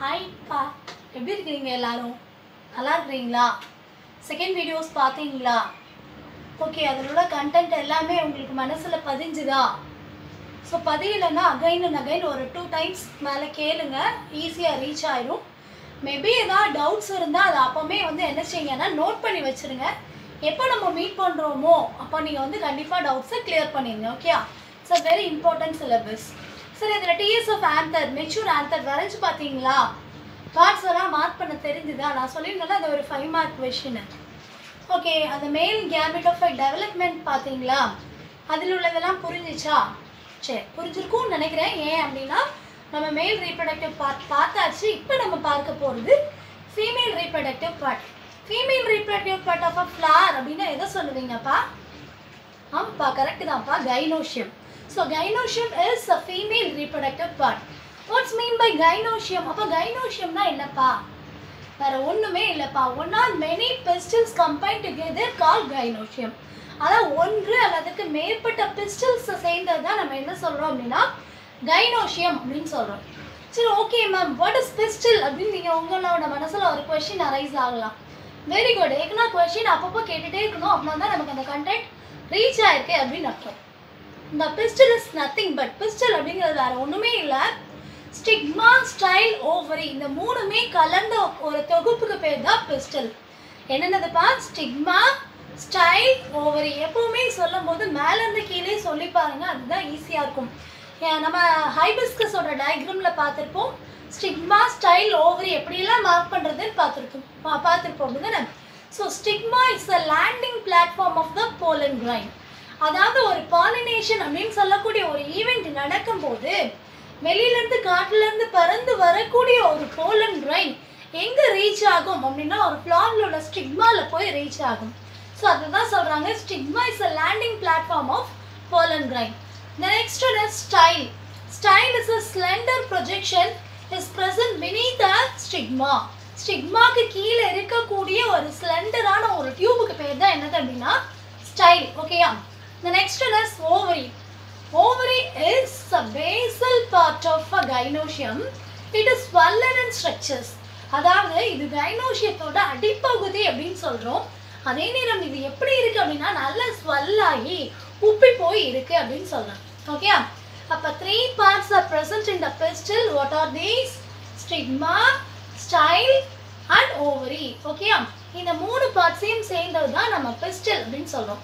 ஹாய்ப்பா எப்படி இருக்கிறீங்க எல்லாரும் நல்லா இருக்கிறீங்களா செகண்ட் வீடியோஸ் பார்த்தீங்களா ஓகே அதில் உள்ள கண்டென்ட் எல்லாமே உங்களுக்கு மனசில் பதிஞ்சுதா ஸோ பதியலைன்னா அகைன் அண்ட் அகைன் ஒரு டூ டைம்ஸ் மேலே கேளுங்க ஈஸியாக ரீச் ஆயிடும் மேபி ஏதாவது டவுட்ஸ் இருந்தால் அதை அப்போவுமே வந்து என்ன செய்யுங்கன்னா நோட் பண்ணி வச்சுருங்க எப்போ நம்ம மீட் பண்ணுறோமோ அப்போ நீங்கள் வந்து கண்டிப்பாக டவுட்ஸை கிளியர் பண்ணிடுங்க okay it's a very important syllabus சரி இதில் TS of answer mature answer வரைஞ்சு பார்த்தீங்களா பார்ட்ஸ் எல்லாம் மார்க் பண்ண தெரிஞ்சுதா நான் சொல்லியிருந்தேன்ல அது ஒரு ஃபைவ் மார்க் கொஷின் ஓகே அந்த மெயில் கேபிட் ஆஃப் டெவலப்மெண்ட் பார்த்தீங்களா அதில் உள்ளதெல்லாம் புரிஞ்சிச்சா சரி புரிஞ்சிருக்கும்னு நினைக்கிறேன் ஏன் அப்படின்னா நம்ம மேல் ரீப்ரடக்டிவ் பார்ட் பார்த்தாச்சு இப்போ நம்ம பார்க்க போகிறது female reproductive part female reproductive part of a flower அப்படின்னா எதை சொல்லுவீங்கப்பா ஆமாப்பா கரெக்ட் தான்ப்பா gynoecium so gynoecium is a female reproductive part what's mean by gynoecium அப்போ கைனோஷியம்னா என்னப்பா வேற ஒண்ணுமே இல்லைப்பா one or many pistils combine together call gynoecium அதாவது ஒன்று அல்லதுக்கு மேற்பட்ட பிஸ்டல்ஸ் சேர்ந்தது தான் நம்ம என்ன சொல்றோம் அப்படின்னா கைனோஷியம் அப்படின்னு சொல்றோம் சரி okay ma'am what is pistil அப்படின்னு நீங்கள் உங்களோட மனசில் ஒரு கொஷின் அரைஸ் ஆகலாம் வெரி குட் ஏன்னா கொஷின் அப்பப்போ கேட்டுட்டே இருக்கணும் அப்படின்னா தான் நமக்கு அந்த கண்டென்ட் ரீச் ஆயிருக்கு அப்படின்னு அர்த்தம் இந்த pistil is nothing but pistil அப்படிங்கிறது வேற ஒன்றுமே இல்லை ஸ்டிக்மா ஸ்டைல் ஓவரி இந்த மூணுமே கலந்த ஒரு தொகுப்புக்கு பேர் தான் பிஸ்டல் என்னென்னதுப்பா ஸ்டிக்மா ஸ்டைல் ஓவரி எப்பவுமே சொல்லும் போது மேலேருந்து கீழே சொல்லி பாருங்க அதுதான் ஈஸியாக இருக்கும் ஏன் நம்ம ஹைபிஸ்கஸோட டயக்ராமில் பார்த்துருப்போம் ஸ்டிக்மா ஸ்டைல் ஓவரி எப்படியெல்லாம் மார்க் பண்ணுறதுன்னு பார்த்துருக்கோம் பா- பார்த்திருப்போம் அப்படிதானே so stigma is a landing platform of the pollen grain அதாவது ஒரு பாலினேஷன் அப்படின்னு சொல்லக்கூடிய ஒரு ஈவெண்ட் நடக்கும்போது வெளியிலேருந்து காட்டுலேருந்து பறந்து வரக்கூடிய ஒரு போலன் கிரைன் எங்கே ரீச் ஆகும் அப்படின்னா ஒரு ஃப்ளாரில் உள்ள ஸ்டிக்மாவில் போய் ரீச் ஆகும் ஸோ அதுதான் சொல்கிறாங்க stigma is a landing platform of pollen grain The next one is style. Style is a slender projection is present beneath the stigma. ஸ்டிக்மாக்கு கீழே இருக்கக்கூடிய ஒரு ஸ்லெண்டரான ஒரு டியூபுக்கு பேர் தான் என்னது அப்படின்னா ஸ்டைல் ஓகேயா the next one is ovary ovary is a basal part of a gynoecium it is swollen in structures அதாவது இது கைனோஷியத்தோட அடிப்பகுதி அப்படின்னு சொல்றோம் அதே நேரம் இது எப்படி இருக்கு அப்படின்னா நல்ல ஸ்வல்லாகி உப்பி போய் இருக்கு அப்படின்னு சொல்றோம் ஓகே அப்ப three parts are present in the pistil what are these stigma style and ovary okay இந்த மூணு பார்ட்ஸையும் சேர்ந்தது தான் நம்ம பிஸ்டல் அப்படின்னு சொல்றோம்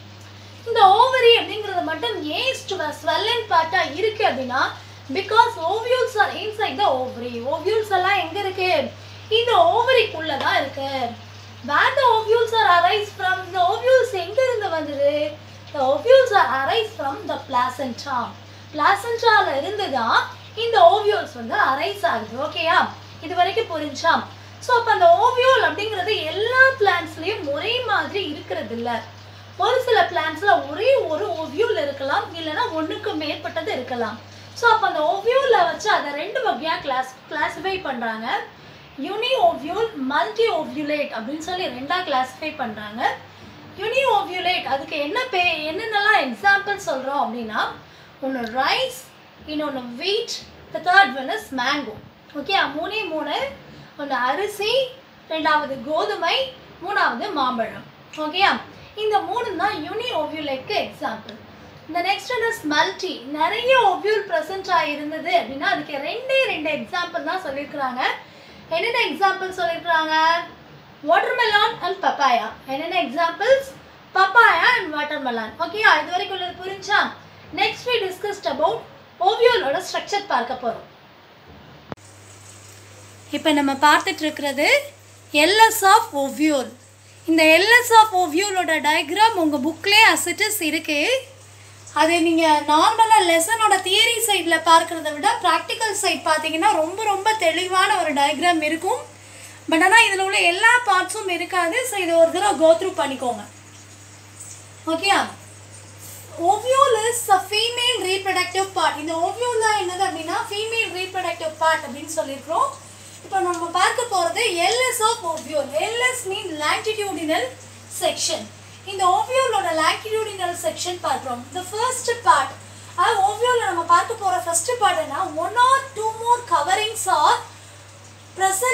இந்த ஓவரி அப்படிங்கிறது மட்டும் ஏன் ஸ்வெல்லன் பார்ட்டா இருக்கு அப்படின்னா because ovules are inside the ovary ovules எல்லாம் எங்க இருக்கு இந்த ஓவரிக்குள்ள தான் இருக்கு where the ovules are arise from the ovules எங்க இருந்து வந்தது the ovules are arise from the placenta பிளாசன்டால இருந்து தான் இந்த ஓவியூல்ஸ் வந்து அரைஸ் ஆகுது ஓகேயா இது வரைக்கும் புரிஞ்சா ஸோ அப்போ அந்த ஓவியோல் அப்படிங்கிறது எல்லா பிளான்ஸ்லேயும் ஒரே மாதிரி இருக்கிறது இல்லை ஒரு சில பிளான்ஸ்ல ஒரே ஒரு ஓவியூல் இருக்கலாம் இல்லைன்னா ஒண்ணுக்கு மேற்பட்டது இருக்கலாம் ஸோ அப்போ அந்த ஓவியூல வச்சு அதை ரெண்டு வகையா கிளாஸ் கிளாஸிஃபை பண்றாங்க யூனி ஓவியூல் மல்டி ஓவியூலேட் அப்படின்னு சொல்லி ரெண்டா கிளாஸிஃபை பண்றாங்க யூனி ஓவியூலேட் அதுக்கு என்ன பே என்னென்னலாம் எக்ஸாம்பிள் சொல்றோம் அப்படின்னா ஒன்று ரைஸ் இன்னொன்று wheat the third one is mango okay மூணே மூணு ஒன்று அரிசி ரெண்டாவது கோதுமை மூணாவது மாம்பழம் ஓகேயா இந்த மூணு தான் யூனி ஓவியூலேட்க்கு எக்ஸாம்பிள் இந்த நெக்ஸ்ட் ஒன் இஸ் மல்டி நிறைய ஓவியூல் ப்ரெசென்ட் ஆகிருந்தது அப்படின்னா அதுக்கு ரெண்டே ரெண்டு எக்ஸாம்பிள் தான் சொல்லியிருக்கிறாங்க என்னென்ன எக்ஸாம்பிள் சொல்லியிருக்கிறாங்க வாட்டர்மெலான் அண்ட் பப்பாயா என்னென்ன எக்ஸாம்பிள்ஸ் பப்பாயா அண்ட் வாட்டர்மெலான் ஓகேயா இது வரைக்கும் உள்ளது புரிஞ்சா நெக்ஸ்ட் we discussed about ஓவியோலோட ஸ்ட்ரக்சர் பார்க்க போகிறோம் இப்போ நம்ம பார்த்துட்டு இருக்கிறது எல்எஸ் ஆஃப் ஓவியோல் இந்த எல்எஸ் ஆஃப் ஓவியோலோட டயக்ராம் உங்கள் புக்லேயே அசிட்டஸ் இருக்குது அது நீங்கள் நார்மலாக லெசனோட தியரி சைடில் பார்க்குறத விட ப்ராக்டிக்கல் சைட் பார்த்தீங்கன்னா ரொம்ப ரொம்ப தெளிவான ஒரு டயக்ராம் இருக்கும் பட் ஆனால் இதில் உள்ள எல்லா பார்ட்ஸும் இருக்காது ஸோ இதை ஒரு தடவை கோ த்ரூ பண்ணிக்கோங்க okay ovule is a female reproductive part இந்த ஓவியோல் தான் என்னது அப்படின்னா ஃபீமேல் ரீப்ரடக்டிவ் பார்ட் அப்படின்னு சொல்லியிருக்கிறோம் இப்போ நம்ம பார்க்க போகிறது LS of ovule LS mean longitudinal section இந்த ஓவியோலோட லாங்கிடியூடினல் செக்ஷன் பார்க்குறோம் the first பார்ட் அது ஓவியோவில் நம்ம பார்க்க போகிற ஃபர்ஸ்ட் பார்ட் என்ன one or two more coverings are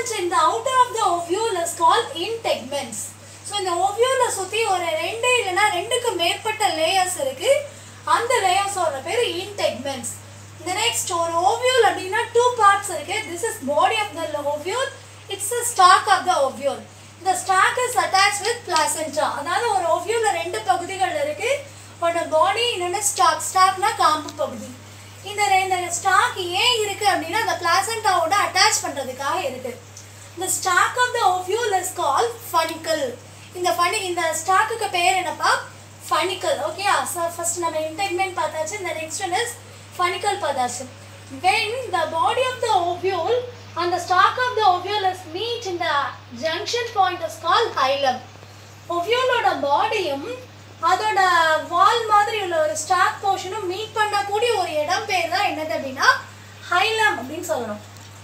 which in the outer of the ovule is called integments so இந்த ஓவியூல சுற்றி ஒரு ரெண்டு இல்லைன்னா ரெண்டுக்கு மேற்பட்ட லேயர்ஸ் இருக்கு அந்த லேயர்ஸோட பேர் இன்டெக்மெண்ட்ஸ் இந்த நெக்ஸ்ட் ஒரு ஓவியூல் அப்படின்னா டூ பார்ட்ஸ் இருக்கு this is body of the ovule it's a stalk of the ovule இந்த stalk is attach with placenta அதாவது ஒரு ஓவியூல ரெண்டு பகுதிகள் இருக்கு ஒன்று பாடி இன்னொன்று ஸ்டாக் ஸ்டாக்னா காம்பு பகுதி இந்த ரெண்டு ஸ்டாக் ஏன் இருக்கு அப்படின்னா அந்த பிளாசென்டாவோட அட்டாச் பண்றதுக்காக இருக்கு இந்த stalk of the ovule is call funicle இந்த ஃபனி இந்த ஸ்டாக்குக்கு பேர் என்னப்பா ஃபனிக்கல் ஓகே ஃபர்ஸ்ட் நம்ம இன்டெக்மெண்ட் பார்த்தாச்சு இந்த நெக்ஸ்ட் ஒன் இஸ் ஃபனிக்கல் பார்த்தாச்சு when the body of the ovule and the stalk of the ovule is meet in the junction point is called hilum ஒவியூலோட பாடியும் அதோட வால் மாதிரி உள்ள ஒரு ஸ்டாக் போர்ஷனும் மீட் பண்ணக்கூடிய ஒரு இடம் பேர் தான் என்னது அப்படின்னா ஹைலம் அப்படின்னு சொல்லணும்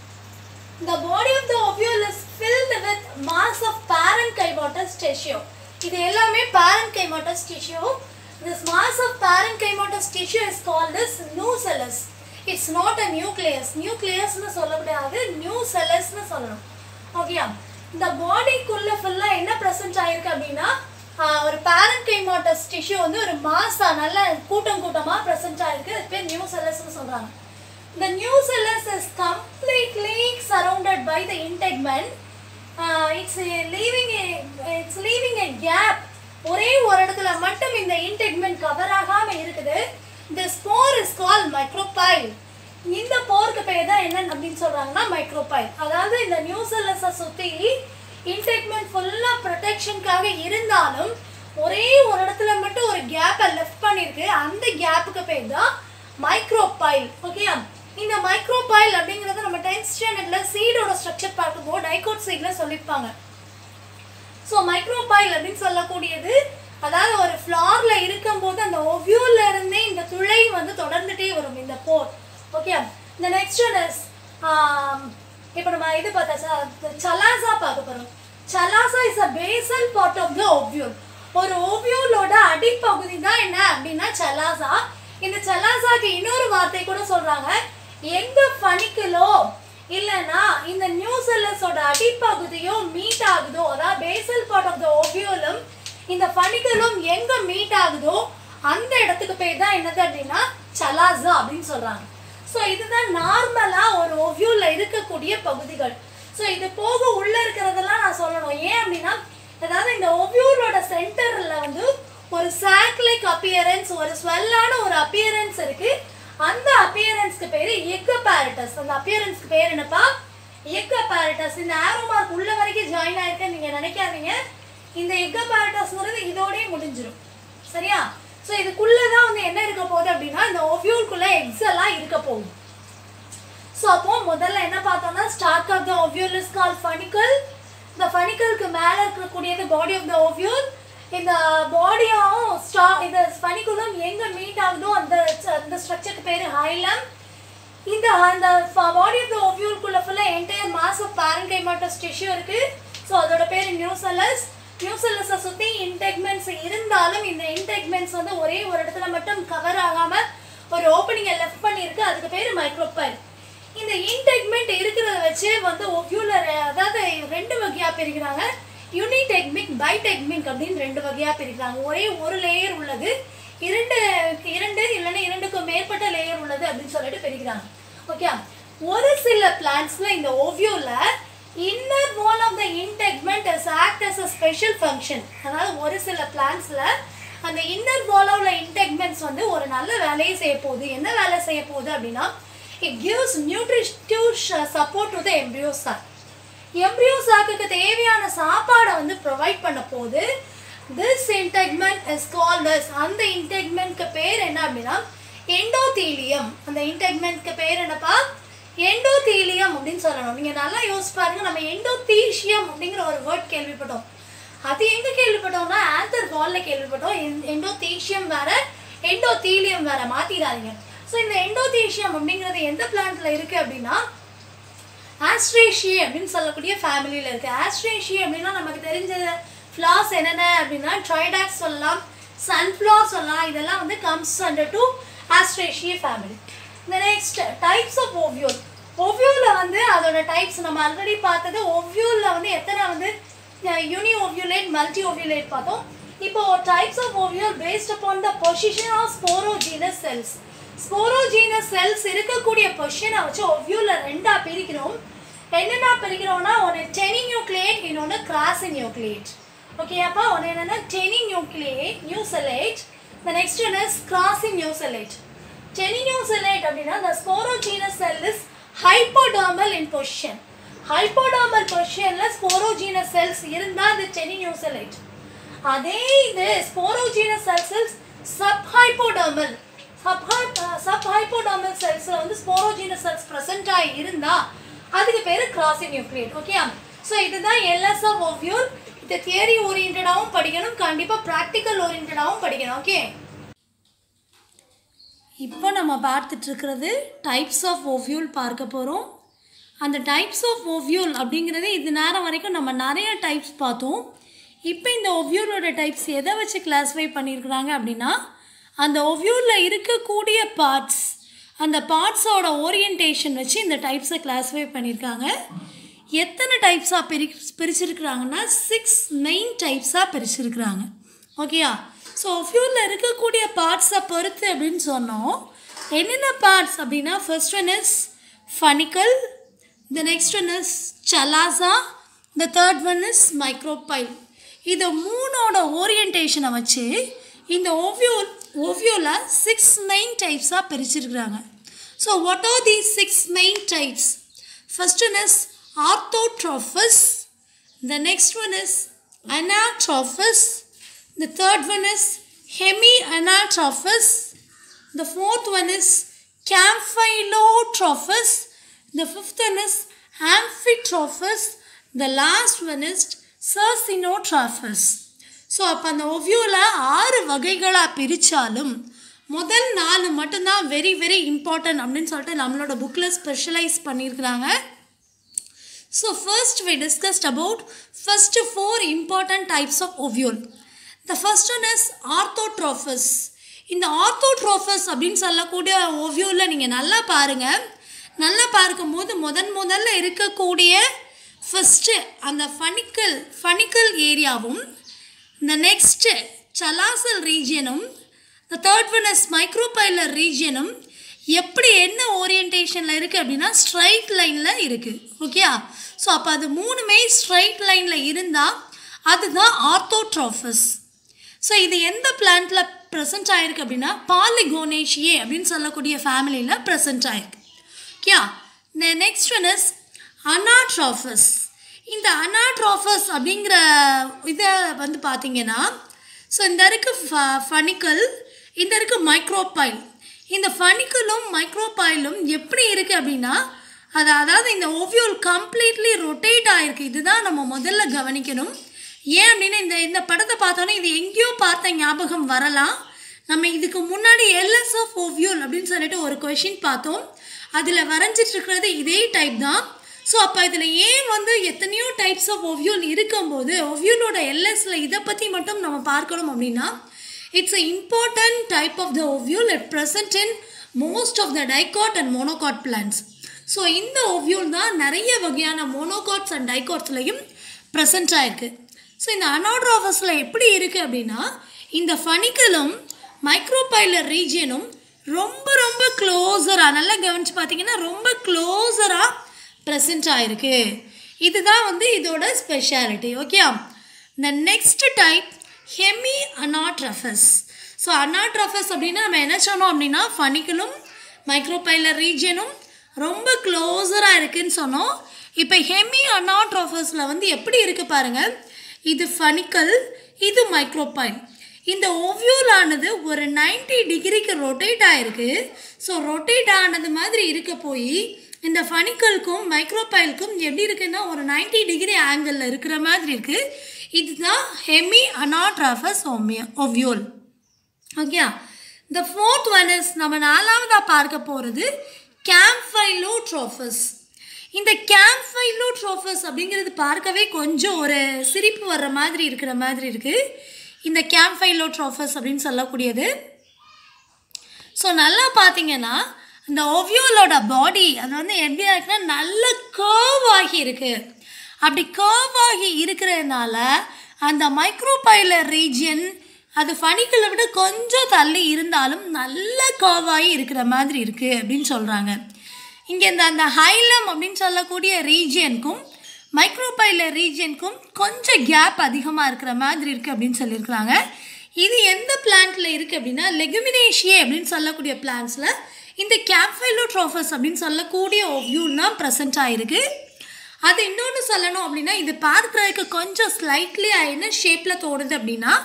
The body of the ovule is filled with mass of parenchymatous tissue. இது எல்லாமே parenchymatous tissue. This mass of parenchymatous tissue is called as nucellus. It's not a nucleus. Nucleusனு சொல்லக்கூடாது nucellus-னு சொல்லணும் ஓகேயா இந்த பாடிக்குள்ள ஃபுல்லா என்ன ப்ரெசென்ட் ஆயிருக்கு அப்படின்னா ஆஹ், ஒரு பேரன்கைமாட்டஸ் டிஷ்யூ வந்து ஒரு மாசா நல்ல கூட்டம் கூட்டமா ப்ரெசென்ட் ஆயிருக்கு அது பேர் நியூசெல்லஸ்னு சொல்றாங்க The nucellus is completely surrounded by the integument. Uh, it's a leaving a it's leaving a gap. ஒரே ஒரு இடத்துல மட்டும் இந்த integument கவர் ஆகாம இருக்குது the spore is called micropyle இந்த போருக்கு பேர் தான் என்ன அப்படின்னு சொல்றாங்கன்னா மைக்ரோபைல் அதாவது இந்த நியூசெல்லஸை சுத்தி இன்டெக்மெண்ட் ஃபுல்லா ப்ரொடெக்ஷனுக்காக இருந்தாலும் ஒரே ஒரு இடத்துல மட்டும் ஒரு கேப்பை லெஃப்ட் பண்ணிருக்கு அந்த கேப்புக்கு பேர் தான் மைக்ரோபைல் ஓகேயா இந்த மைக்ரோபைல் அப்படிங்கிறது நம்ம டென்த் ஸ்டாண்டர்ட்ல சீடோட ஸ்ட்ரக்சர் பார்க்கும்போது டைகோட் சீட்ல சொல்லியிருப்பாங்க ஸோ மைக்ரோபைல் அப்படின்னு சொல்லக்கூடியது அதாவது ஒரு ஃப்ளார்ல இருக்கும்போது அந்த ஒவ்யூல்ல இருந்தே இந்த துளை வந்து தொடர்ந்துட்டே வரும் இந்த போர் ஓகே இந்த நெக்ஸ்ட் ஒன் இஸ் இப்போ நம்ம இது பார்த்தா சலாசா பார்க்க போறோம் chalaza is a basal part of the ovule ஒரு ஓவியூலோட அடிப்பகுதி தான் என்ன அப்படின்னா சலாசா இந்த சலாசாக்கு இன்னொரு வார்த்தை கூட சொல்றாங்க எங்க ஃபனிக்கலோ இல்லைன்னா இந்த நியூசெல்லஸோட அடிப்பகுதியோ மீட் ஆகுதோ அதாவது பேசல் பார்ட் ஆஃப் த ஓவியோலும் இந்த ஃபனிக்கலும் எங்க மீட் ஆகுதோ அந்த இடத்துக்கு பேர் தான் என்னது அப்படின்னா சலாசா அப்படின்னு சொல்றாங்க ஸோ இதுதான் நார்மலா ஒரு ஓவியூல இருக்கக்கூடிய பகுதிகள் ஸோ இது போக உள்ள இருக்கிறதெல்லாம் நான் சொல்லணும் ஏன் அப்படின்னா அதாவது இந்த ஒவ்யூலோட சென்டர்ல வந்து ஒரு சாக் லைக் அப்பியரன்ஸ் ஒரு ஸ்வெல்லான ஒரு அப்பியரன்ஸ் இருக்கு அந்த அப்பியரன்ஸ்க்கு பேரு எக்கபாரட்டஸ் அந்த அப்பியரன்ஸ்க்கு பேர் என்னப்பா எக்கபாரட்டஸ் இந்த ஆரோ மார்க் உள்ள வரைக்கும் ஜாயின் ஆயிருக்குன்னு நீங்க நினைக்காதீங்க இந்த எக்கபாரட்டஸ்ங்கிறது இதோடயே முடிஞ்சிடும் சரியா ஸோ இதுக்குள்ளதான் வந்து என்ன இருக்க போகுது அப்படின்னா இந்த ஒவ்யூல்குள்ள எக்ஸ் எல்லாம் இருக்க போகுது ஸோ அப்போ முதல்ல என்ன பார்த்தோம்னா stalk of the ovule is call funicle இந்த ஃபனிக்கலுக்கு மேலே இருக்கக்கூடியது பாடி ஆஃப் த ஓவியூல் இந்த பாடியும் ஸ்டா இந்த ஃபனிக்குலும் எங்கே மீட் ஆகுதோ அந்த அந்த ஸ்ட்ரக்சருக்கு பேர் ஹைலம் இந்த அந்த பாடி ஆஃப் த ஓவியூல்குள்ள ஃபுல்லாக entire mass of parenchymatous tissue இருக்கு ஸோ அதோட பேர் நியூசலஸ் நியூசலஸை சுற்றி இன்டெக்மெண்ட்ஸ் இருந்தாலும் இந்த இன்டெக்மெண்ட்ஸ் வந்து ஒரே ஒரு இடத்துல மட்டும் கவர் ஆகாமல் ஒரு ஓப்பனிங்கை லெஃப்ட் பண்ணியிருக்கு அதுக்கு பேர் மைக்ரோபைல் இந்த இன்டெக்மெண்ட் இருக்கிறத வச்சு வந்து ஒவ்யூலர் அதாவது ரெண்டு வகையா பிரிக்கிறாங்க யூனிடெக்மிக் பைடெக்மிக் அப்படின்னு ரெண்டு வகையா பிரிக்கிறாங்க ஒரே ஒரு லேயர் உள்ளது இரண்டு இரண்டு இல்லைன்னா இரண்டுக்கும் மேற்பட்ட லேயர் உள்ளது அப்படின்னு சொல்லிட்டு பிரிக்கிறாங்க ஓகே ஒரு சில பிளான்ட்ஸ்ல இந்த ஓவியோல inner wall of the integument is act as a special function அதாவது ஒரு சில பிளான்ட்ஸ்ல அந்த இன்னர் வால் உள்ள இன்டெக்மெண்ட்ஸ் வந்து ஒரு நல்ல வேலையை செய்ய போகுது என்ன வேலை செய்ய போகுது அப்படின்னா it gives nutritive support to the embryo sac embryo சாக்குக்கு தேவையான சாப்பாடை வந்து ப்ரொவைட் பண்ண போது this integument is called as அந்த இன்டெக்மெண்ட்க்கு பேர் என்ன அப்படின்னா எண்டோதீலியம் அந்த இன்டெக்மெண்ட்க்கு பேர் என்னப்பா எண்டோதீலியம் அப்படின்னு சொல்லணும் நீங்கள் நல்லா யோசிச்சு பாருங்க நம்ம எண்டோதீஷியம் அப்படிங்கிற ஒரு வேர்ட் கேள்விப்பட்டோம் அது எங்க கேள்விப்பட்டோம்னா ஆந்தர் வால்ல கேள்விப்பட்டோம் எண்டோதீஷியம் வேற எண்டோதீலியம் வேற மாத்திடாதீங்க ஸோ இந்த எண்டோதீஷியம் அப்படிங்கிறது எந்த பிளான்ட்ல இருக்கு அப்படின்னா ஆஸ்ட்ரேஷியே அப்படின்னு சொல்லக்கூடிய ஃபேமிலியில் இருக்கு ஆஸ்ட்ரேஷியே அப்படின்னா நமக்கு தெரிஞ்ச ஃப்ளார்ஸ் என்னென்ன அப்படின்னா ட்ரைடாக்ஸ் சொல்லலாம் சன்ஃப்ளவர் சொல்லலாம் இதெல்லாம் வந்து comes under to Asteraceae family இந்த நெக்ஸ்ட் டைப்ஸ் ஆஃப் ஓவியோல் ஒவ்யூலில் வந்து அதோட டைப்ஸ் நம்ம ஆல்ரெடி பார்த்தது ஒவ்யூலில் வந்து எத்தனை வந்து யூனி ஓவியூலேட் மல்டி ஓவியூலேட் பார்த்தோம் இப்போ types of ovule based upon the position of sporogenous cells sporogenous cells இருக்கக்கூடிய பொசிஷனை வச்சு ஒவ்யூலில் ரெண்டாக பிரிக்கிறோம் என்னென்ன பிரிக்கிறோம்னா ஒன்று டெனி நியூக்ளியேட் இன்னொன்று கிராஸ் நியூக்ளியேட் ஓகே அப்போ ஒன்று என்னென்னா tenuinucellate nucellate the next one is crassinucellate tenuinucellate அப்படின்னா the sporogenous cell is hypodermal in position hypodermal positionல sporogenous cells இருந்தா அது டெனி நியூசலேட் அதே இது ஸ்போரோஜீனஸ் செல்ஸ் சப்ஹைப்போடர்மல் சப்ஹை சப்ஹைப்போடர்மல் செல்ஸில் வந்து ஸ்போரோஜீனஸ் செல்ஸ் ப்ரெசென்ட் ஆகி இருந்தால் அதுக்கு பேர் கிராசிங் நியூக்ளியேட் ஓகே ஸோ இதுதான் எல்எஸ் ஆஃப் ஓவியூல் இது தியரி ஓரியன்டாகவும் படிக்கணும் கண்டிப்பாக ப்ராக்டிக்கல் ஓரியன்டாகவும் படிக்கணும் ஓகே இப்போ நம்ம பார்த்துட்டு இருக்கிறது டைப்ஸ் ஆஃப் ஓவியூல் பார்க்க போகிறோம் அந்த டைப்ஸ் ஆஃப் ஓவியூல் அப்படிங்கிறது இது நேரம் வரைக்கும் நம்ம நிறைய டைப்ஸ் பார்த்தோம் இப்போ இந்த ஒவ்யூலோட டைப்ஸ் எதை வச்சு கிளாஸிஃபை பண்ணியிருக்கிறாங்க அப்படின்னா அந்த ஒவ்யூலில் இருக்கக்கூடிய பார்ட்ஸ் அந்த பார்ட்ஸோட ஓரியன்டேஷன் வச்சு இந்த டைப்ஸை கிளாஸிஃபை பண்ணியிருக்காங்க எத்தனை டைப்ஸாக பிரி பிரிச்சிருக்கிறாங்கன்னா சிக்ஸ் மெயின் டைப்ஸாக பிரிச்சிருக்கிறாங்க ஓகேயா ஸோ ஒவ்யூலில் இருக்கக்கூடிய பார்ட்ஸை பொறுத்து அப்படின்னு சொன்னோம் என்னென்ன பார்ட்ஸ் அப்படின்னா first one is funicle the next one is chalaza the third one is micropyle இது மூணோட ஓரியன்டேஷனை வச்சு இந்த ஓவியூல் ஓவியூவில் சிக்ஸ் மெயின் டைப்ஸாக பிரிச்சிருக்கிறாங்க so what are the six main types first one is orthotropous the next one is anatropous the third one is hemianatropous the fourth one is campylotrophes the fifth one is amphitrophes the last one is circinotropous so அப்போ அந்த ஒவ்யூவில் ஆறு வகைகளாக பிரித்தாலும் முதல் நாலு மட்டும்தான் very very important அப்படின்னு சொல்லிட்டு நம்மளோட புக்கில் ஸ்பெஷலைஸ் பண்ணியிருக்கிறாங்க so first we discussed about first four important types of ovule the first one is orthotropous இந்த ஆர்த்தோட்ரோஃபஸ் அப்படின்னு சொல்லக்கூடிய ஓவியூவில் நீங்கள் நல்லா பாருங்கள் நல்லா பார்க்கும்போது முதன் முதல்ல இருக்கக்கூடிய ஃபஸ்ட்டு அந்த ஃபனிக்கல் ஃபனிக்கல் ஏரியாவும் இந்த நெக்ஸ்ட்டு சலாசல் ரீஜியனும் the third one is micropylar ரீஜியனும் எப்படி என்ன ஓரியன்டேஷனில் இருக்குது அப்படின்னா ஸ்ட்ரைட் லைனில் இருக்குது ஓகே ஸோ அப்போ அது மூணுமே ஸ்ட்ரைட் லைனில் இருந்தால் அதுதான் ஆர்த்தோட்ரோஃபஸ் ஸோ இது எந்த பிளான்ட்டில் ப்ரெசென்ட் ஆயிருக்கு அப்படின்னா பாலிகோனேஷியே அப்படின்னு சொல்லக்கூடிய ஃபேமிலியில் ப்ரெசென்ட் ஆயிருக்கு okay next one is anatropous இந்த அனாட்ரோஃபஸ் அப்படிங்கிற இதை வந்து பார்த்தீங்கன்னா ஸோ இந்த இருக்கு ஃபனிக்கல் இந்த இருக்கு மைக்ரோபைல் இந்த ஃபனிக்கலும் மைக்ரோபைலும் எப்படி இருக்குது அப்படின்னா அது அதாவது இந்த ஓவியோல் கம்ப்ளீட்லி ரொட்டேட் ஆகிருக்கு இதுதான் நம்ம முதல்ல கவனிக்கணும் ஏன் அப்படின்னா இந்த இந்த படத்தை பார்த்தோன்னே இது எங்கேயோ பார்த்த ஞாபகம் வரலாம் நம்ம இதுக்கு முன்னாடி எல்எஸ் ஆஃப் ஓவியோல் அப்படின்னு சொல்லிட்டு ஒரு கொஷின் பார்த்தோம் அதில் வரைஞ்சிட்டு இருக்கிறது இதே டைப் தான் ஸோ அப்போ இதில் ஏன் வந்து எத்தனையோ டைப்ஸ் ஆஃப் ஒவ்யூல் இருக்கும்போது ஒவ்யூலோட எல்எஸ்ல இதை பற்றி மட்டும் நம்ம பார்க்கணும் அப்படின்னா it's a important type of the ovule it present in most of the dicot and monocot plants so இந்த ஒவ்யூல் தான் நிறைய வகையான மோனோகாட்ஸ் அண்ட் டைகாட்ஸ்லையும் ப்ரெசன்ட் ஆயிருக்கு ஸோ இந்த அனோட்ராஃபஸில் எப்படி இருக்குது அப்படின்னா இந்த ஃபனிக்கலும் மைக்ரோபைலர் ரீஜியனும் ரொம்ப ரொம்ப க்ளோஸராக நல்லா கவனித்து பார்த்தீங்கன்னா ரொம்ப க்ளோஸராக ப்ரெசென்ட் ஆயிருக்கு இதுதான் வந்து இதோட ஸ்பெஷாலிட்டி ஓகே இந்த next type hemianatropous so anatropous அப்படின்னா நம்ம என்ன சொன்னோம் அப்படின்னா ஃபனிக்கலும் மைக்ரோபைலர் ரீஜியனும் ரொம்ப க்ளோஸராக இருக்குன்னு சொன்னோம் இப்போ ஹெமி அனாட்ரோஃபஸில் வந்து எப்படி இருக்குது பாருங்கள் இது ஃபனிக்கல் இது மைக்ரோபைல் இந்த ஓவியோலானது ஒரு 90 டிகிரிக்கு ரொட்டேட் ஆகிருக்கு ஸோ ரொட்டேட் ஆனது மாதிரி இருக்க போய் இந்த ஃபனிக்கலுக்கும் மைக்ரோபைலுக்கும் எப்படி இருக்குன்னா ஒரு 90 டிகிரி ஆங்கிளில் இருக்கிற மாதிரி இருக்குது இதுதான் ஹெமி அனாட்ராஃபஸ் ஓமியோ ovule okay the fourth one is நம்ம நாலாவதாக பார்க்க போகிறது கேம்ஃபைலோட்ரோஃபஸ் இந்த கேம்ஃபைலோட்ரோஃபஸ் அப்படிங்கிறது பார்க்கவே கொஞ்சம் ஒரு சிரிப்பு வர்ற மாதிரி இருக்கிற மாதிரி இருக்குது இந்த கேம்ஃபைலோட்ரோஃபஸ் அப்படின்னு சொல்லக்கூடியது ஸோ நல்லா பார்த்தீங்கன்னா இந்த ஓவியோலோட பாடி அது வந்து எப்படி இருக்குன்னா நல்ல கர்வ் ஆகி இருக்கு அப்படி கர்வ் ஆகி இருக்கிறதுனால அந்த மைக்ரோபைலர் ரீஜியன் அது ஃபனிக்கலை விட கொஞ்சம் தள்ளி இருந்தாலும் நல்ல கர்வ் ஆகி இருக்கிற மாதிரி இருக்குது அப்படின்னு சொல்கிறாங்க இங்கே இந்த அந்த ஹைலம் அப்படின்னு சொல்லக்கூடிய ரீஜியனுக்கும் மைக்ரோபைலர் ரீஜியனுக்கும் கொஞ்சம் கேப் அதிகமாக இருக்கிற மாதிரி இருக்குது அப்படின்னு சொல்லியிருக்கிறாங்க இது எந்த பிளான்ட்டில் இருக்குது அப்படின்னா லெகுமினேஷியே அப்படின்னு சொல்லக்கூடிய பிளான்ஸில் இந்த கேப்ஃபைலோட்ரோஃபஸ் அப்படின்னு சொல்லக்கூடிய ஒவ்யூல் தான் ப்ரெசென்ட் ஆகிருக்கு அது இன்னொன்று சொல்லணும் அப்படின்னா இது பார்க்குறதுக்கு கொஞ்சம் ஸ்லைட்லி என்ன ஷேப்பில் தோணுது அப்படின்னா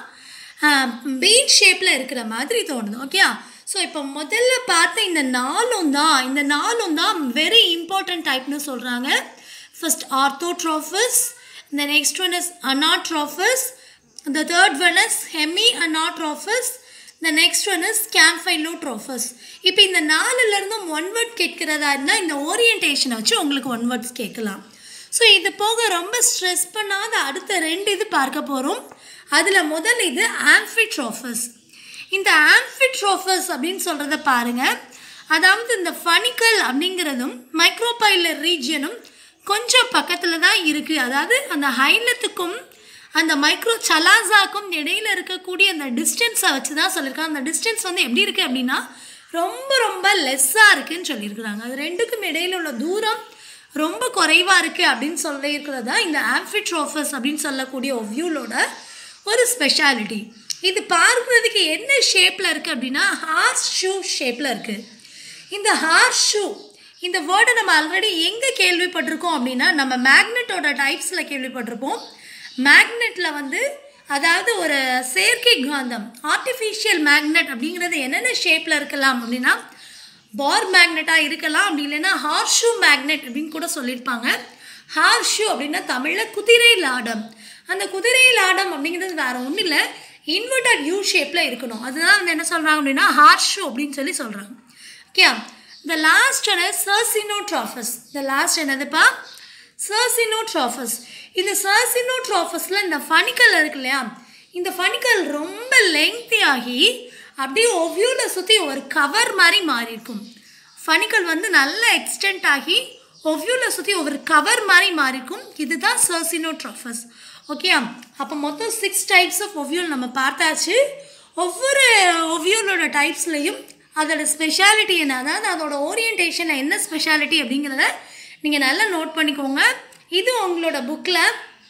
பீன் ஷேப்பில் இருக்கிற மாதிரி தோணுது ஓகே ஸோ இப்போ முதல்ல பார்த்த இந்த நாலும் தான் இந்த நாலும் தான் வெரி இம்பார்ட்டன்ட் டைப்னு சொல்கிறாங்க first orthotropous the next one is anatrophes the third one is hemianatrophes the next one is campylotrophes இப்போ இந்த நாலுலேருந்து ஒன் வேர்ட் கேட்கிறதா இருந்தால் இந்த ஓரியன்டேஷனை வச்சு உங்களுக்கு ஒன் வேர்ட்ஸ் கேட்கலாம் ஸோ இது போக ரொம்ப ஸ்ட்ரெஸ் பண்ணாத அடுத்த ரெண்டு இது பார்க்க போகிறோம் அதில் முதல் இது ஆம்ஃபிட்ரோஃபஸ் இந்த ஆம்ஃபிட்ரோஃபஸ் அப்படின்னு சொல்கிறத பாருங்கள் அதாவது இந்த ஃபனிக்கல் அப்படிங்கிறதும் மைக்ரோபைலர் ரீஜியனும் கொஞ்சம் பக்கத்தில் தான் இருக்குது அதாவது அந்த ஹைலத்துக்கும் அந்த மைக்ரோ சலாசாக்கும் இடையில இருக்கக்கூடிய அந்த டிஸ்டன்ஸை வச்சு தான் சொல்லியிருக்காங்க அந்த டிஸ்டன்ஸ் வந்து எப்படி இருக்குது அப்படின்னா ரொம்ப ரொம்ப லெஸ்ஸாக இருக்குன்னு சொல்லியிருக்கிறாங்க அது ரெண்டுக்கும் இடையில உள்ள தூரம் ரொம்ப குறைவாக இருக்குது அப்படின்னு சொல்லியிருக்கிறது தான் இந்த ஆம்ஃபிட்ரோஃபஸ் அப்படின்னு சொல்லக்கூடிய ஒவ்யூலோட ஒரு ஸ்பெஷாலிட்டி இது பார்க்குறதுக்கு என்ன ஷேப்பில் இருக்குது அப்படின்னா ஹார்ஸ் ஷூ ஷேப்பில் இருக்குது இந்த ஹார்ஸ் ஷூ இந்த வேர்டை நம்ம ஆல்ரெடி எங்கே கேள்விப்பட்டிருக்கோம் அப்படின்னா நம்ம மேக்னெட்டோட டைப்ஸில் கேள்விப்பட்டிருப்போம் மேக்னெட்டில் வந்து அதாவது ஒரு செயற்கை காந்தம் ஆர்டிஃபிஷியல் மேக்னெட் அப்படிங்கிறது என்னென்ன ஷேப்பில் இருக்கலாம் அப்படின்னா பார் மேக்னெட்டாக இருக்கலாம் அப்படி இல்லைன்னா ஹார்ஷூ மேக்னெட் அப்படின்னு கூட சொல்லியிருப்பாங்க ஹார்ஷூ அப்படின்னா தமிழில் குதிரை லாடம் அந்த குதிரை லாடம் அப்படிங்கிறது வேறு ஒன்றும் இல்லை இன்வெர்டட் யூ ஷேப்பில் இருக்கணும் அதுதான் வந்து என்ன சொல்கிறாங்க அப்படின்னா ஹார்ஷூ அப்படின்னு சொல்லி சொல்கிறாங்க okay the last one circinotropous the last என்னதுப்பா சர்சினோட்ராஃபஸ் இந்த சர்சினோட்ராஃபஸில் இந்த ஃபனிக்கல் இருக்கு இல்லையா இந்த ஃபனிக்கல் ரொம்ப லெங்தி ஆகி அப்படியே ஒவ்யூவில் சுற்றி ஒரு கவர் மாதிரி மாறி இருக்கும் ஃபனிக்கல் வந்து நல்ல எக்ஸ்டெண்ட் ஆகி ஒவ்யூவில் சுற்றி ஒரு கவர் மாதிரி மாறி இருக்கும் இதுதான் சர்சினோட்ராஃபஸ் ஓகே அப்போ மொத்தம் சிக்ஸ் டைப்ஸ் ஆஃப் ஒவ்யூல் நம்ம பார்த்தாச்சு ஒவ்வொரு ஒவ்யூலோட டைப்ஸ்லையும் அதோட ஸ்பெஷாலிட்டி என்ன அதாவது அதோட ஓரியன்டேஷனில் என்ன ஸ்பெஷாலிட்டி அப்படிங்கிறத நீங்கள் நல்லா நோட் பண்ணிக்கோங்க இது உங்களோட புக்கில்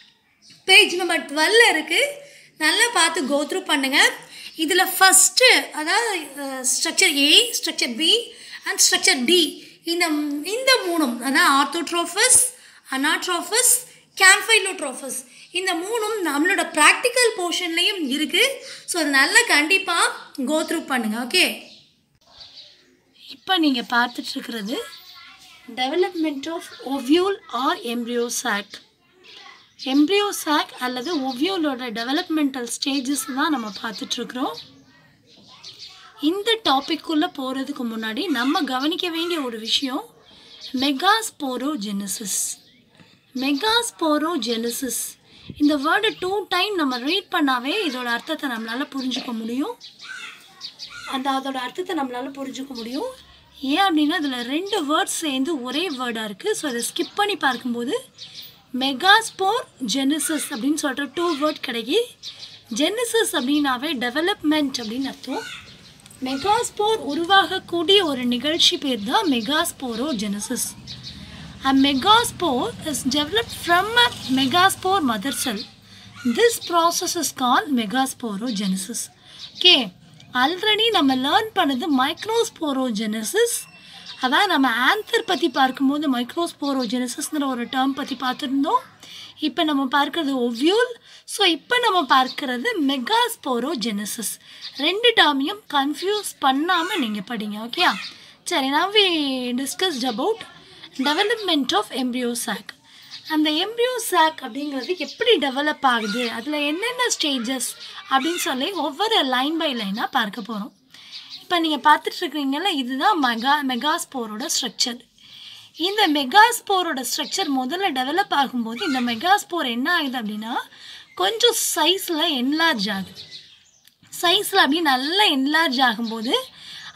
பேஜ் நம்பர் டுவெல் இருக்குது நல்லா பார்த்து கோத்ரூ பண்ணுங்கள் இதில் ஃபஸ்ட்டு அதாவது structure A structure B and structure D இந்த இந்த மூணும் அதாவது ஆர்த்தோட்ரோஃபஸ் அனாட்ரோஃபஸ் கேம்ஃபைலோட்ரோஃபஸ் இந்த மூணும் நம்மளோட ப்ராக்டிக்கல் போர்ஷன்லேயும் இருக்குது ஸோ அது நல்லா கண்டிப்பாக கோத்ரூ பண்ணுங்கள் ஓகே இப்போ நீங்கள் பார்த்துட்ருக்கிறது development of ovule or embryo sac embryo sac அல்லது ஒவ்யூலோட டெவலப்மெண்டல் ஸ்டேஜஸ் தான் நம்ம பார்த்துட்ருக்குறோம் இந்த டாபிக்குள்ளே போகிறதுக்கு முன்னாடி நம்ம கவனிக்க வேண்டிய ஒரு விஷயம் மெகாஸ்போரோஜெனசிஸ் மெகாஸ்போரோஜெனசிஸ் இந்த வேர்டை டூ டைம் நம்ம ரீட் பண்ணாவே இதோட அர்த்தத்தை நம்மளால் புரிஞ்சுக்க முடியும் அந்த அதோட அர்த்தத்தை நம்மளால் புரிஞ்சுக்க முடியும் ஏன் அப்படின்னா இதில் ரெண்டு வேர்ட்ஸ் சேர்ந்து ஒரே வேர்டாக இருக்குது ஸோ அதை ஸ்கிப் பண்ணி பார்க்கும்போது மெகாஸ்போர் ஜெனிசஸ் அப்படின்னு சொல்கிற டூ வேர்ட் கிடைக்கி ஜெனிசஸ் அப்படின்னாவே டெவலப்மெண்ட் அப்படின்னு அர்த்தம் மெகாஸ்போர் உருவாகக்கூடிய ஒரு நிகழ்ச்சி பேர் தான் megasporogenesis A megaspore is developed from a megaspore mother cell. This process is called megasporogenesis. Okay. Already நம்ம லேர்ன் பண்ணது மைக்ரோஸ்போரோஜெனசிஸ் அதான் நம்ம ஆன்சர் பற்றி பார்க்கும்போது மைக்ரோஸ்போரோஜெனசிஸ்ங்கிற ஒரு டேர்ம் பற்றி பார்த்துருந்தோம் இப்போ நம்ம பார்க்குறது ஒவ்யூல் ஸோ இப்போ நம்ம பார்க்குறது மெகாஸ்போரோஜெனசிஸ் ரெண்டு டேர்மையும் கன்ஃபியூஸ் பண்ணாமல் நீங்கள் படிங்க ஓகே சரி நான் we discussed about development of embryo sac அந்த எம்ப்ரியோ சாக் அப்படிங்கிறது எப்படி டெவலப் ஆகுது அதில் என்னென்ன ஸ்டேஜஸ் அப்படின்னு சொல்லி ஒவ்வொரு லைன் பை லைனாக பார்க்க போகிறோம் இப்போ நீங்கள் பார்த்துட்ருக்கீங்கல்ல இதுதான் மெகா மெகாஸ்போரோட ஸ்ட்ரக்சர் இந்த மெகாஸ்போரோட ஸ்ட்ரக்சர் முதல்ல டெவலப் ஆகும்போது இந்த மெகாஸ்போர் என்ன ஆகுது அப்படின்னா கொஞ்சம் சைஸில் என்லார்ஜ் ஆகுது சைஸில் அப்படி நல்லா என்லார்ஜ் ஆகும்போது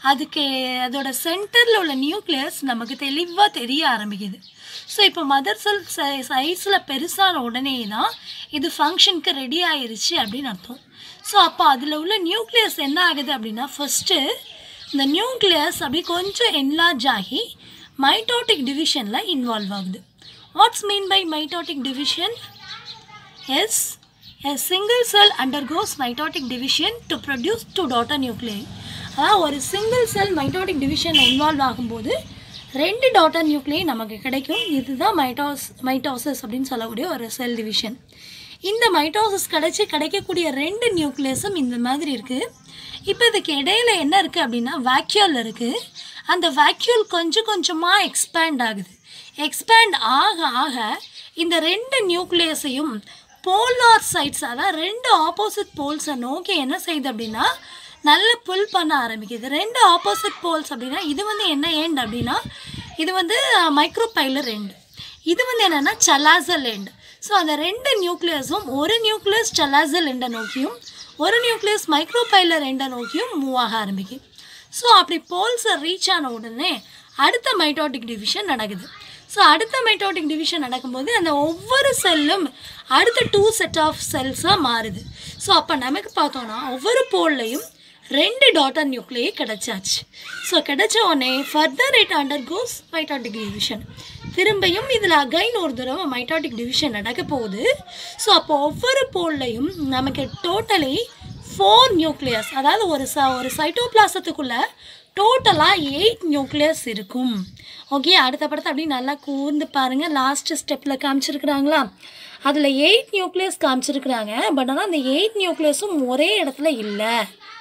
அதுக்கு அதோட சென்டரில் உள்ள நியூக்ளியஸ் நமக்கு தெளிவாக தெரிய ஆரம்பிக்குது ஸோ இப்போ மதர் செல் சைஸில் பெருசான உடனே தான் இது ஃபங்க்ஷனுக்கு ரெடி ஆயிருச்சு அப்படின்னு அர்த்தம் ஸோ அப்போ அதில் உள்ள நியூக்ளியஸ் என்ன ஆகுது அப்படின்னா ஃபஸ்ட்டு இந்த நியூக்ளியஸ் அப்படியே கொஞ்சம் என்லார்ஜ் ஆகி மைட்டோட்டிக் டிவிஷனில் இன்வால்வ் ஆகுது what's mean by mitotic division is a single cell undergoes mitotic division to produce two daughter nuclei அதாவது ஒரு சிங்கிள் செல் மைட்டோட்டிக் டிவிஷனில் இன்வால்வ் ஆகும்போது ரெண்டு டாட்டர் நியூக்ளியை நமக்கு கிடைக்கும் இதுதான் மைட்டோஸ் மைட்டோசிஸ் அப்படின்னு சொல்லக்கூடிய ஒரு செல் டிவிஷன் இந்த மைட்டோசிஸ் கிடைச்சி கிடைக்கக்கூடிய ரெண்டு நியூக்ளியஸும் இந்த மாதிரி இருக்குது இப்போ இதுக்கு இடையில என்ன இருக்குது அப்படின்னா வேக்யூல் இருக்குது அந்த வேக்யூல் கொஞ்சம் கொஞ்சமாக எக்ஸ்பேண்ட் ஆகுது எக்ஸ்பேண்ட் ஆக ஆக இந்த ரெண்டு நியூக்ளியஸையும் போலார் சைட்ஸ் அதாவது ரெண்டு ஆப்போசிட் போல்ஸை நோக்கி என்ன செய்யுது அப்படின்னா நல்ல புல் பண்ண ஆரம்பிக்குது ரெண்டு ஆப்போசிட் போல்ஸ் அப்படின்னா இது வந்து என்ன எண்ட் அப்படின்னா இது வந்து மைக்ரோபைலர் எண்ட் இது வந்து என்னென்னா சலாசல் எண்ட் ஸோ அந்த ரெண்டு நியூக்ளியஸும் ஒரு நியூக்ளியஸ் சலாசல் எண்டை நோக்கியும் ஒரு நியூக்ளியஸ் மைக்ரோபைலர் எண்டை நோக்கியும் மூவ் ஆக ஆரம்பிக்கும் ஸோ அப்படி போல்ஸை ரீச் ஆன உடனே அடுத்த மைட்டோட்டிக் டிவிஷன் நடக்குது ஸோ அடுத்த மைட்டோட்டிக் டிவிஷன் நடக்கும்போது அந்த ஒவ்வொரு செல்லும் அடுத்த டூ செட் ஆஃப் செல்ஸாக மாறுது ஸோ அப்போ நமக்கு பார்த்தோன்னா ஒவ்வொரு போல்லையும் ரெண்டு டாட்டர் நியூக்ளியை கிடைச்சாச்சு ஸோ கிடைச்ச உடனே further it under goes mitotic division திரும்பியும் இதில் அகைன் ஒரு தடவை மைட்டாட்டிக் டிவிஷன் நடக்க போகுது ஸோ அப்போ ஒவ்வொரு போல்லையும் நமக்கு டோட்டலி ஃபோர் நியூக்ளியஸ் அதாவது ஒரு ச ஒரு சைட்டோபிளாசத்துக்குள்ளே டோட்டலாக எயிட் நியூக்ளியஸ் இருக்கும் ஓகே அடுத்த படத்தை அப்படியே நல்லா கூர்ந்து பாருங்கள் லாஸ்ட் ஸ்டெப்பில் காமிச்சிருக்கிறாங்களா அதில் எயிட் நியூக்ளியஸ் காமிச்சிருக்கிறாங்க பட் ஆனால் அந்த எயிட் நியூக்ளியஸும் ஒரே இடத்துல இல்லை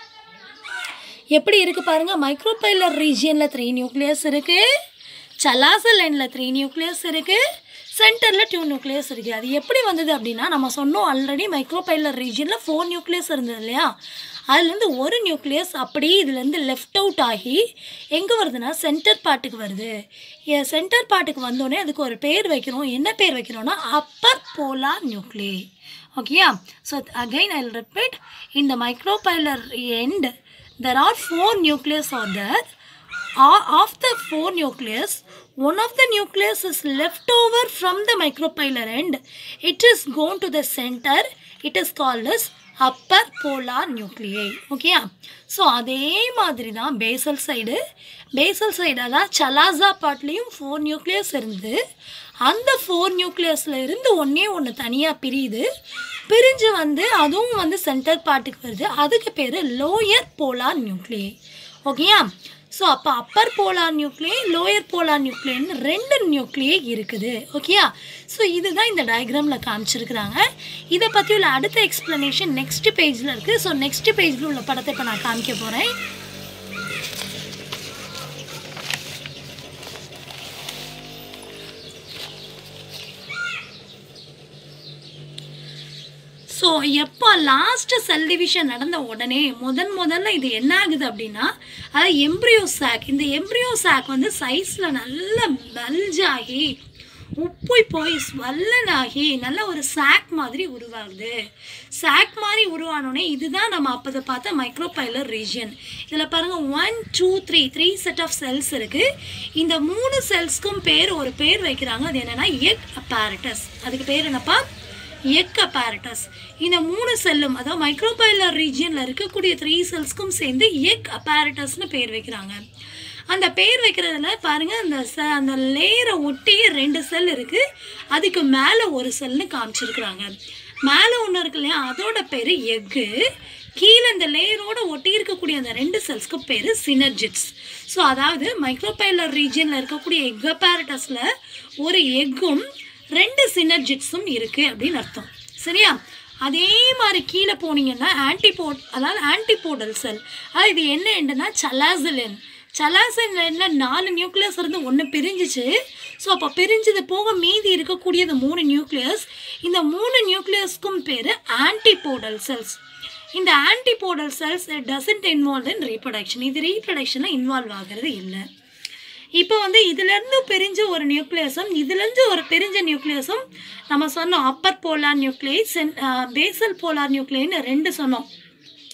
எப்படி இருக்குது பாருங்கள் மைக்ரோபைலர் ரீஜியனில் த்ரீ நியூக்ளியஸ் இருக்குது சலாசல் லைனில் த்ரீ நியூக்ளியஸ் இருக்குது சென்டரில் டூ நியூக்ளியஸ் இருக்குது அது எப்படி வந்தது அப்படின்னா நம்ம சொன்னோம் ஆல்ரெடி மைக்ரோபைலர் ரீஜியனில் ஃபோர் நியூக்ளியஸ் இருந்தது இல்லையா அதுலேருந்து ஒரு நியூக்ளியஸ் அப்படியே இதுலேருந்து லெஃப்ட் அவுட் ஆகி எங்கே வருதுன்னா சென்டர் பார்ட்டுக்கு வருது சென்டர் பார்ட்டுக்கு வந்தோடனே அதுக்கு ஒரு பேர் வைக்கிறோம் என்ன பேர் வைக்கிறோம்னா அப்பர் போலார் நியூக்ளியை ஓகேயா so again I repeat in the micropylar end there are four nucleus are there O- of the four nucleus one of the nucleus is left over from the micropylar end it is gone to the center it is called as upper polar nuclei ஓகேயா so அதே மாதிரி தான் Basel side Basel side அதான் சலாசா பாட்லேயும் four nucleus இருந்து அந்த four நியூக்ளியஸில் இருந்து ஒன்றே ஒன்று தனியாக பிரியுது பிரிஞ்சு வந்து அதுவும் வந்து சென்டர் பார்ட்டுக்கு வருது அதுக்கு பேர் லோயர் போலார் நியூக்ளியை ஓகேயா ஸோ அப்போ upper polar nuclei lower polar நியூக்ளியன்னு ரெண்டு நியூக்ளியை இருக்குது ஓகேயா ஸோ இதுதான் இந்த டயக்ராமில் காமிச்சிருக்கிறாங்க இதை பற்றி உள்ள அடுத்த எக்ஸ்ப்ளனேஷன் நெக்ஸ்ட் பேஜில் இருக்குது ஸோ நெக்ஸ்ட் பேஜில் உள்ள படத்தை இப்போ நான் காமிக்க போகிறேன் ஸோ எப்போ லாஸ்ட் செல் டிவிஷன் நடந்த உடனே முதன் முதல்ல இது என்ன ஆகுது அப்படின்னா அதாவது எம்ப்ரியோ சாக் இந்த எம்ப்ரியோ சாக் வந்து சைஸில் நல்ல பல்ஜ் ஆகி உப்புய் போய் ஸ்வல்லனாகி நல்ல ஒரு சாக் மாதிரி உருவாகுது சாக் மாதிரி உருவானோடனே இதுதான் நம்ம அப்போதை பார்த்த மைக்ரோபைலர் ரீஜியன் இதில் பாருங்கள் one two three three set of cells இருக்குது இந்த மூணு செல்ஸ்க்கும் பேர் ஒரு பேர் வைக்கிறாங்க அது என்னென்னா எக் அப்பாரட்டஸ் அதுக்கு பேர் என்னப்பா எக் அப்பாரட்டஸ் இந்த மூணு செல்லும் அதாவது மைக்ரோபைலர் ரீஜியனில் இருக்கக்கூடிய த்ரீ செல்ஸ்க்கும் சேர்ந்து எக் அப்பாரட்டஸ்னு பேர் வைக்கிறாங்க அந்த பேர் வைக்கிறதுல பாருங்க அந்த ச அந்த லேயரை ஒட்டி ரெண்டு செல் இருக்குது அதுக்கு மேலே ஒரு செல்னு காமிச்சிருக்கிறாங்க மேலே ஒன்று இருக்கு இல்லையா அதோட பேர் எக்கு கீழே இந்த லேயரோட ஒட்டி இருக்கக்கூடிய அந்த ரெண்டு செல்ஸ்க்கு பேர் சினர்ஜிட்ஸ் ஸோ அதாவது மைக்ரோபைலர் ரீஜியனில் இருக்கக்கூடிய எக் அப்பாரட்டஸில் ஒரு எக்கும் ரெண்டு சினர்ஜிட்ஸும் இருக்குது அப்படின்னு அர்த்தம் சரியா அதே மாதிரி கீழே போனீங்கன்னா ஆன்டிபோட் அதாவது ஆன்டிபோடல் செல் அதாவது இது என்ன என்னன்னா சலாசலின் சலாசலின்ல நாலு நியூக்ளியஸ் இருந்து ஒன்று பிரிஞ்சிச்சு ஸோ அப்போ பிரிஞ்சது போக மீதி இருக்கக்கூடியது மூணு நியூக்ளியஸ் இந்த மூணு நியூக்ளியஸ்க்கும் பேர் ஆன்டிபோடல் செல்ஸ் இந்த antipodal cells doesn't involve in reproduction இது ரீப்ரொடக்ஷனில் இன்வால்வ் ஆகிறது இல்லை இப்போ வந்து இதுலேருந்து பிரிஞ்ச ஒரு நியூக்ளியஸும் இதுலேருந்து ஒரு பிரிஞ்ச நியூக்ளியஸும் நம்ம சொன்னோம் upper polar nuclei then basal polar நியூக்ளியன்னு ரெண்டு சொன்னோம்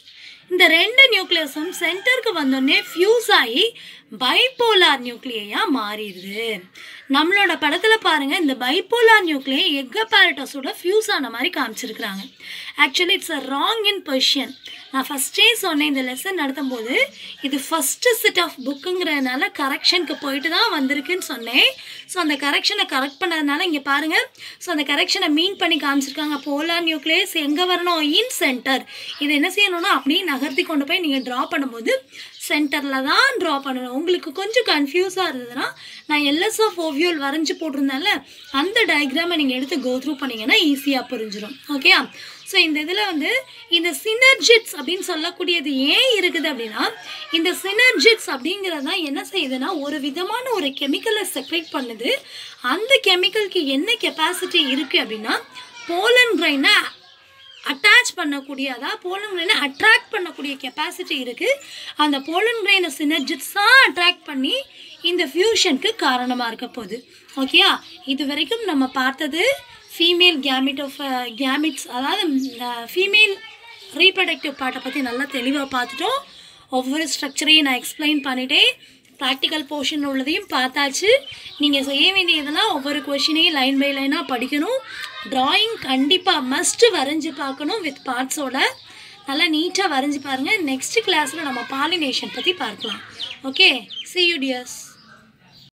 இந்த ரெண்டு நியூக்ளியஸும் சென்டருக்கு வந்தோடனே ஃபியூஸ் ஆகி பைபோலார் நியூக்ளியாக மாறிடுது நம்மளோட படத்தில் பாருங்கள் இந்த பைபோலார் நியூக்ளியை எக்கபாரட்டஸோட ஃபியூஸ் ஆன மாதிரி காமிச்சிருக்கிறாங்க actually it's a wrong in position நான் ஃபஸ்ட்டே சொன்னேன் இந்த லெசன் நடத்தும் போது இது ஃபஸ்ட்டு செட் ஆஃப் புக்குங்கிறதுனால கரெக்ஷனுக்கு போயிட்டு தான் வந்திருக்குன்னு சொன்னேன் ஸோ அந்த கரெக்ஷனை கரெக்ட் பண்ணதுனால இங்கே பாருங்கள் ஸோ அந்த கரெக்ஷனை மீன் பண்ணி காமிச்சிருக்காங்க போலார் நியூக்ளியஸ் எங்கே வரணும் இன் சென்டர் இது என்ன செய்யணும்னா அப்படியே நகர்த்தி கொண்டு போய் நீங்கள் ட்ரா பண்ணும்போது சென்டரில் தான் ட்ரா பண்ணணும் உங்களுக்கு கொஞ்சம் கன்ஃபியூஸாக இருந்ததுன்னா நான் எல்எஸ் ஆஃப் ஓவியோல் வரைஞ்சி போட்டிருந்தேன்ல அந்த டயக்ராமை நீங்கள் எடுத்து கோ த்ரூ பண்ணிங்கன்னா ஈஸியாக புரிஞ்சிடும் ஓகே ஸோ இந்த இதில் வந்து இந்த சினர்ஜிட்ஸ் அப்படின்னு சொல்லக்கூடியது ஏன் இருக்குது அப்படின்னா இந்த சினர்ஜிட்ஸ் அப்படிங்கிறது தான் என்ன செய்யுதுன்னா ஒரு விதமான ஒரு கெமிக்கலை செக்ரேட் பண்ணுது அந்த கெமிக்கலுக்கு என்ன கெப்பாசிட்டி இருக்குது அப்படின்னா போலன் கிரைனை அட்டாச் பண்ணக்கூடிய அதாவது போலன் கிரைனை அட்ராக்ட் பண்ணக்கூடிய கெப்பாசிட்டி இருக்குது அந்த போலன் கிரைனை சினர்ஜிட்ஸாக அட்ராக்ட் பண்ணி இந்த ஃபியூஷனுக்கு காரணமாக இருக்க போகுது ஓகேயா இது வரைக்கும் நம்ம பார்த்தது ஃபீமேல் கேமிட் ஆஃப் கேமிட்ஸ் அதாவது ஃபீமேல் ரீப்ரடக்டிவ் பார்ட்டை பற்றி நல்லா தெளிவாக பார்த்துட்டோம் ஒவ்வொரு ஸ்ட்ரக்சரையும் நான் எக்ஸ்பிளைன் பண்ணிட்டேன் ப்ராக்டிக்கல் போர்ஷன் உள்ளதையும் பார்த்தாச்சு நீங்கள் செய்ய வேண்டியதெல்லாம் ஒவ்வொரு கொஷினையும் லைன் பை லைனாக படிக்கணும் ட்ராயிங் கண்டிப்பாக மஸ்ட்டு வரைஞ்சி பார்க்கணும் வித் பார்ட்ஸோட நல்லா நீட்டாக வரைஞ்சி பாருங்கள் நெக்ஸ்ட் கிளாஸில் நம்ம பாலினேஷன் பற்றி பார்க்கலாம் ஓகே சி யூ டியர்ஸ்